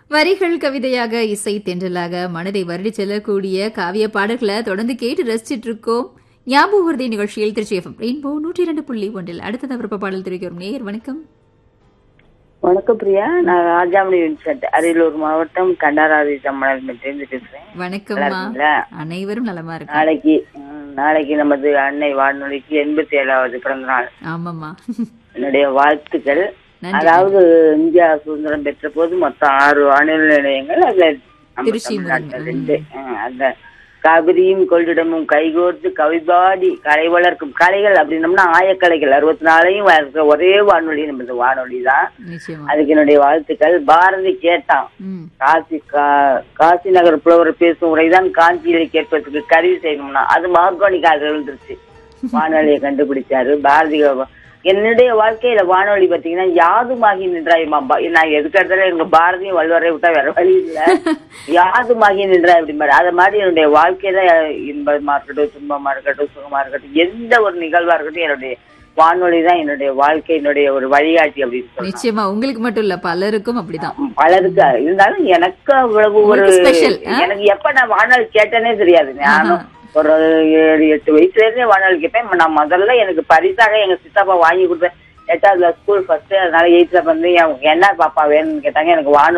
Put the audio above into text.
வரிகள் கவிதையாக இசை தென்றலாக மனதை வருடி செல்லக்கூடிய காவிய பாடல்களை தொடர்ந்து கேட்டு ரசிச்சிட்டு இருக்கோம் ஞாபக உறுதி நிகழ்ச்சியில் திருச்சி எஃப்எம் ரெயின்போ நூற்றி இரண்டு புள்ளி ஒன்றில் அடுத்தது விருப்ப பாடல் தெரிவிக்கிறோம் நேயர் வணக்கம் வணக்கம் பிரியா நான் ராஜாமணி வின்சென்ட் அரியலூர் மாவட்டம் கண்டாராதி சம்மணம் இருந்து பேசுறேன் நல்லா வணக்கம்மா இருக்கீங்களா? அனைவரும் நலமா இருக்கு நாளைக்கு ம், நாளைக்கு நமது அன்னை வானொலிக்கு எண்பத்தி ஏழாவது பிறந்த நாள் ஆமாம்மா என்னுடைய வாழ்த்துக்கள் நன்றி. அதாவது இந்தியா சுதந்திரம் பெற்ற போது மொத்தம் ஆறு வானொலி நிலையங்கள் அதுல நம்ம திருச்சி தமிழ்நாட்டுல முதல். ரெண்டு ம், அந்த காவிரியும் கொள்ளிடமும் கைகோர்த்து கவிபாடி கலை வளர்க்கும் கலைகள் அப்படின்னம்னா ஆயக்கலைகள் அறுபத்தி நாலையும் வளர்க்கிற ஒரே வானொலி நமது வானொலி தான் நிச்சயமா அதுக்கு என்னுடைய வாழ்த்துக்கள் பாரதி கேட்டான் ம் காசி கா- காசி நகர் புலவர் பேசும் உரைதான் காஞ்சியில கேட்பதற்கு கருவி செய்யணும்னா அது மார்கோனிக்காக விழுந்துருச்சு வானொலியை கண்டுபிடிச்சாரு பாரதி என்னுடைய வாழ்க்கையில வானொலி பாத்தீங்கன்னா யாதுமாகி நின்றாயுமா பா- நான் எதுக்கு இடத்துல எங்க பாரதியும் வள்ளுவரை விட்டா வேற வழி இல்ல யாதுமாகி நின்றா அப்படிம்பாரு அது மாதிரி என்னுடைய வாழ்க்கையில இன்பமா இருக்கட்டும் துன்பமா இருக்கட்டும் சுகமா இருக்கட்டும் எந்த ஒரு நிகழ்வா இருக்கட்டும் என்னுடைய வானொலி தான் என்னுடைய வாழ்க்கை என்னுடைய ஒரு வழிகாட்டி அப்படின்னு சொல்லலாம் நிச்சயமா உங்களுக்கு மட்டும் இல்ல பலருக்கும் அப்படிதான் பலருக்கு இருந்தாலும் எனக்கு அவ்வளவு ஒரு உங்களுக்கு special, ஆ? எனக்கு எப்ப நான் வானொலி கேட்டேனே தெரியாது நானும் ஒரு ஏழு எட்டு வயசுல இருந்தே வானொலி கேட்பேன் நான் முதல்ல எனக்கு பரிசாக எங்க சித்தப்பா வாங்கி கொடுத்தேன் எட்டாவதுல ஸ்கூல் ஃபர்ஸ்ட் அதனால எயித்துல வந்து என் என்ன பாப்பா வேணும்னு கேட்டாங்க எனக்கு வானொலி